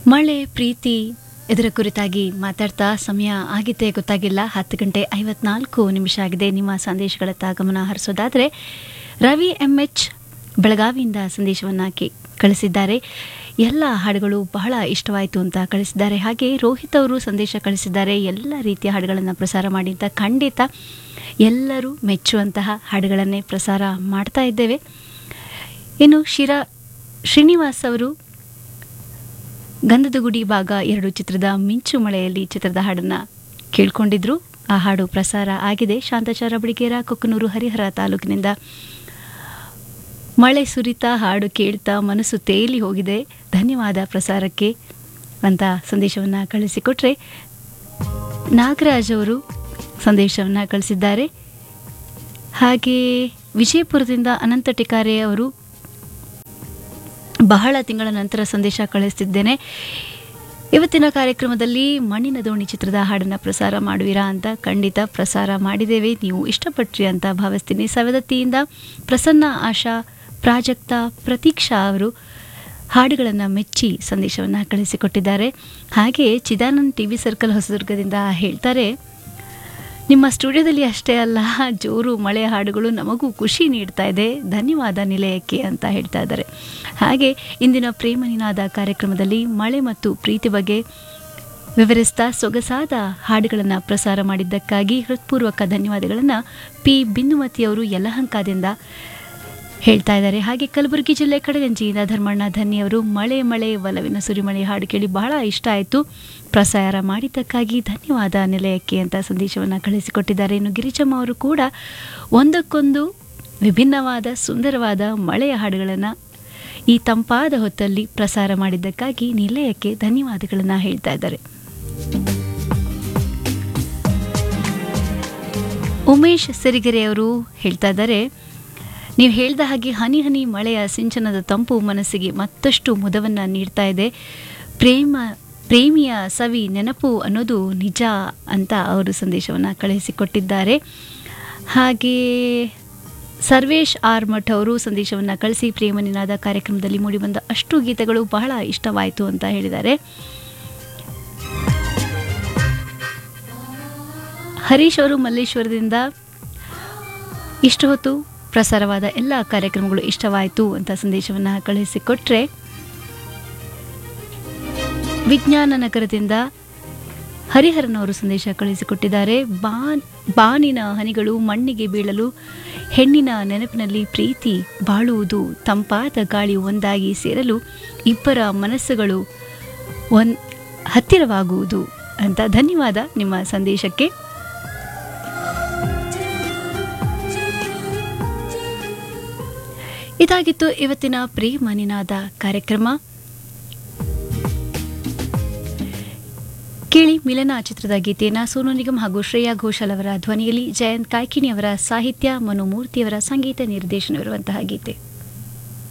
ಮಳೆ ಪ್ರೀತಿ ಇದರ ಕುರಿತಾಗಿ ಮಾತಾಡ್ತಾ ಸಮಯ ಆಗಿದೆ ಗೊತ್ತಾಗಿಲ್ಲ ಹತ್ತು ಗಂಟೆ ಐವತ್ನಾಲ್ಕು ನಿಮಿಷ ಆಗಿದೆ ನಿಮ್ಮ ಸಂದೇಶಗಳತ್ತ ಗಮನ ಹರಿಸೋದಾದರೆ ರವಿ ಎಂ ಎಚ್ ಬೆಳಗಾವಿಯಿಂದ ಸಂದೇಶವನ್ನು ಕಿ ಕಳಿಸಿದ್ದಾರೆ ಎಲ್ಲ ಹಾಡುಗಳು ಬಹಳ ಇಷ್ಟವಾಯಿತು ಅಂತ ಕಳಿಸಿದ್ದಾರೆ ಹಾಗೆ ರೋಹಿತ್ ಅವರು ಸಂದೇಶ ಕಳಿಸಿದ್ದಾರೆ ಎಲ್ಲ ರೀತಿಯ ಹಾಡುಗಳನ್ನು ಪ್ರಸಾರ ಮಾಡಿ ಅಂತ ಖಂಡಿತ ಎಲ್ಲರೂ ಮೆಚ್ಚುವಂತಹ ಹಾಡುಗಳನ್ನೇ ಪ್ರಸಾರ ಮಾಡ್ತಾ ಇದ್ದೇವೆ ಇನ್ನು ಶಿರಾ ಶ್ರೀನಿವಾಸ್ ಅವರು ಗಂಧದ ಗುಡಿ ಭಾಗ ಎರಡು ಚಿತ್ರದ ಮಿಂಚು ಮಳೆಯಲ್ಲಿ ಚಿತ್ರದ ಹಾಡನ್ನು ಕೇಳ್ಕೊಂಡಿದ್ರು ಆ ಹಾಡು ಪ್ರಸಾರ ಆಗಿದೆ ಶಾಂತಾಚಾರ ಬಡಿಗೇರ ಕೊಕ್ಕನೂರು ಹರಿಹರ ತಾಲೂಕಿನಿಂದ ಮಳೆ ಸುರಿತಾ ಹಾಡು ಕೇಳ್ತಾ ಮನಸ್ಸು ತೇಲಿ ಹೋಗಿದೆ ಧನ್ಯವಾದ ಪ್ರಸಾರಕ್ಕೆ ಅಂತ ಸಂದೇಶವನ್ನು ಕಳಿಸಿಕೊಟ್ರೆ ನಾಗರಾಜ್ ಅವರು ಸಂದೇಶವನ್ನು ಕಳಿಸಿದ್ದಾರೆ ಹಾಗೆ ವಿಜಯಪುರದಿಂದ ಅನಂತ ಟಿಕಾರೆ ಅವರು ಬಹಳ ತಿಂಗಳ ನಂತರ ಸಂದೇಶ ಕಳಿಸ್ತಿದ್ದೇನೆ ಇವತ್ತಿನ ಕಾರ್ಯಕ್ರಮದಲ್ಲಿ ಮಣ್ಣಿನ ದೋಣಿ ಚಿತ್ರದ ಹಾಡನ್ನು ಪ್ರಸಾರ ಮಾಡುವಿರಾ ಅಂತ ಖಂಡಿತ ಪ್ರಸಾರ ಮಾಡಿದ್ದೇವೆ ನೀವು ಇಷ್ಟಪಟ್ರಿ ಅಂತ ಭಾವಿಸ್ತೀನಿ ಸವದತ್ತಿಯಿಂದ ಪ್ರಸನ್ನ ಆಶಾ ಪ್ರಾಜಕ್ತ ಪ್ರತೀಕ್ಷಾ ಅವರು ಹಾಡುಗಳನ್ನು ಮೆಚ್ಚಿ ಸಂದೇಶವನ್ನು ಕಳಿಸಿಕೊಟ್ಟಿದ್ದಾರೆ ಹಾಗೆ ಚಿದಾನಂದ್ ಟಿ ವಿ ಸರ್ಕಲ್ ಹೊಸದುರ್ಗದಿಂದ ಹೇಳ್ತಾರೆ ನಿಮ್ಮ ಸ್ಟುಡಿಯೋದಲ್ಲಿ ಅಷ್ಟೇ ಅಲ್ಲ ಜೋರು ಮಳೆ ಹಾಡುಗಳು ನಮಗೂ ಖುಷಿ ನೀಡ್ತಾ ಇದೆ ಧನ್ಯವಾದ ನಿಲಯಕ್ಕೆ ಅಂತ ಹೇಳ್ತಾ ಇದ್ದಾರೆ ಹಾಗೆ ಇಂದಿನ ಪ್ರೇಮ ನಿನಾದ ಕಾರ್ಯಕ್ರಮದಲ್ಲಿ ಮಳೆ ಮತ್ತು ಪ್ರೀತಿ ಬಗ್ಗೆ ವಿವರಿಸ್ತಾ ಸೊಗಸಾದ ಹಾಡುಗಳನ್ನು ಪ್ರಸಾರ ಮಾಡಿದ್ದಕ್ಕಾಗಿ ಹೃತ್ಪೂರ್ವಕ ಧನ್ಯವಾದಗಳನ್ನು ಪಿ ಬಿಂದುಮತಿಯವರು ಯಲಹಂಕದಿಂದ ಹೇಳ್ತಾ ಇದ್ದಾರೆ ಹಾಗೆ ಕಲಬುರಗಿ ಜಿಲ್ಲೆ ಕಡಗಂಜಿಯಿಂದ ಧರ್ಮಣ್ಣ ಧನ್ಯವರು ಮಳೆ ಮಳೆ ಒಲವಿನ ಸುರಿಮಳೆ ಹಾಡು ಕೇಳಿ ಬಹಳ ಇಷ್ಟ ಆಯಿತು ಪ್ರಸಾರ ಮಾಡಿದ್ದಕ್ಕಾಗಿ ಧನ್ಯವಾದ ನಿಲಯಕ್ಕೆ ಅಂತ ಸಂದೇಶವನ್ನು ಕಳಿಸಿಕೊಟ್ಟಿದ್ದಾರೆ ಇನ್ನು ಗಿರಿಜಮ್ಮ ಅವರು ಕೂಡ ಒಂದಕ್ಕೊಂದು ವಿಭಿನ್ನವಾದ ಸುಂದರವಾದ ಮಳೆಯ ಹಾಡುಗಳನ್ನು ಈ ತಂಪಾದ ಹೊತ್ತಲ್ಲಿ ಪ್ರಸಾರ ಮಾಡಿದ್ದಕ್ಕಾಗಿ ನಿಲಯಕ್ಕೆ ಧನ್ಯವಾದಗಳನ್ನು ಹೇಳ್ತಾ ಇದ್ದಾರೆ ಉಮೇಶ್ ಸಿರಿಗೆರೆ ಅವರು ಹೇಳ್ತಾ ಇದ್ದಾರೆ ನೀವು ಹೇಳ್ದ ಹಾಗೆ ಹನಿ ಹನಿ ಮಳೆಯ ಸಿಂಚನದ ತಂಪು ಮನಸ್ಸಿಗೆ ಮತ್ತಷ್ಟು ಮುದವನ್ನು ನೀಡ್ತಾ ಇದೆ ಪ್ರೇಮ ಪ್ರೇಮಿಯ ಸವಿ ನೆನಪು ಅನ್ನೋದು ನಿಜ ಅಂತ ಅವರು ಸಂದೇಶವನ್ನು ಕಳುಹಿಸಿಕೊಟ್ಟಿದ್ದಾರೆ ಹಾಗೆ ಸರ್ವೇಶ್ ಆರ್ ಮಠ್ ಅವರು ಸಂದೇಶವನ್ನು ಕಳಿಸಿ ಪ್ರೇಮ ನಿನಾದ ಕಾರ್ಯಕ್ರಮದಲ್ಲಿ ಮೂಡಿಬಂದ ಅಷ್ಟು ಗೀತೆಗಳು ಬಹಳ ಇಷ್ಟವಾಯಿತು ಅಂತ ಹೇಳಿದ್ದಾರೆ ಹರೀಶ್ ಅವರು ಮಲ್ಲೇಶ್ವರದಿಂದ ಇಷ್ಟು ಹೊತ್ತು ಪ್ರಸಾರವಾದ ಎಲ್ಲ ಕಾರ್ಯಕ್ರಮಗಳು ಇಷ್ಟವಾಯಿತು ಅಂತ ಸಂದೇಶವನ್ನು ಕಳುಹಿಸಿಕೊಟ್ರೆ ವಿಜ್ಞಾನ ನಗರದಿಂದ ಹರಿಹರನವರು ಸಂದೇಶ ಕಳುಹಿಸಿಕೊಟ್ಟಿದ್ದಾರೆ ಬಾನ್ ಬಾನಿನ ಹನಿಗಳು ಮಣ್ಣಿಗೆ ಬೀಳಲು ಹೆಣ್ಣಿನ ನೆನಪಿನಲ್ಲಿ ಪ್ರೀತಿ ಬಾಳುವುದು ತಂಪಾದ ಗಾಳಿ ಒಂದಾಗಿ ಸೇರಲು ಇಬ್ಬರ ಮನಸ್ಸುಗಳು ಒನ್ ಹತ್ತಿರವಾಗುವುದು ಅಂತ ಧನ್ಯವಾದ ನಿಮ್ಮ ಸಂದೇಶಕ್ಕೆ ಇದಾಗಿತ್ತು ಇವತ್ತಿನ ಪ್ರೇಮ ನಿನಾದ ಕಾರ್ಯಕ್ರಮ ಕೇಳಿ ಮಿಲನ ಚಿತ್ರದ ಗೀತೆಯನ್ನು ಸೋನು ನಿಗಮ್ ಹಾಗೂ ಶ್ರೇಯಾ ಘೋಷಾಲ್ ಅವರ ಧ್ವನಿಯಲ್ಲಿ ಜಯಂತ್ ಕಾಯ್ಕಿಣಿ ಅವರ ಸಾಹಿತ್ಯ ಮನು ಮೂರ್ತಿಯವರ ಸಂಗೀತ ನಿರ್ದೇಶನವಿರುವಂತಹ ಗೀತೆ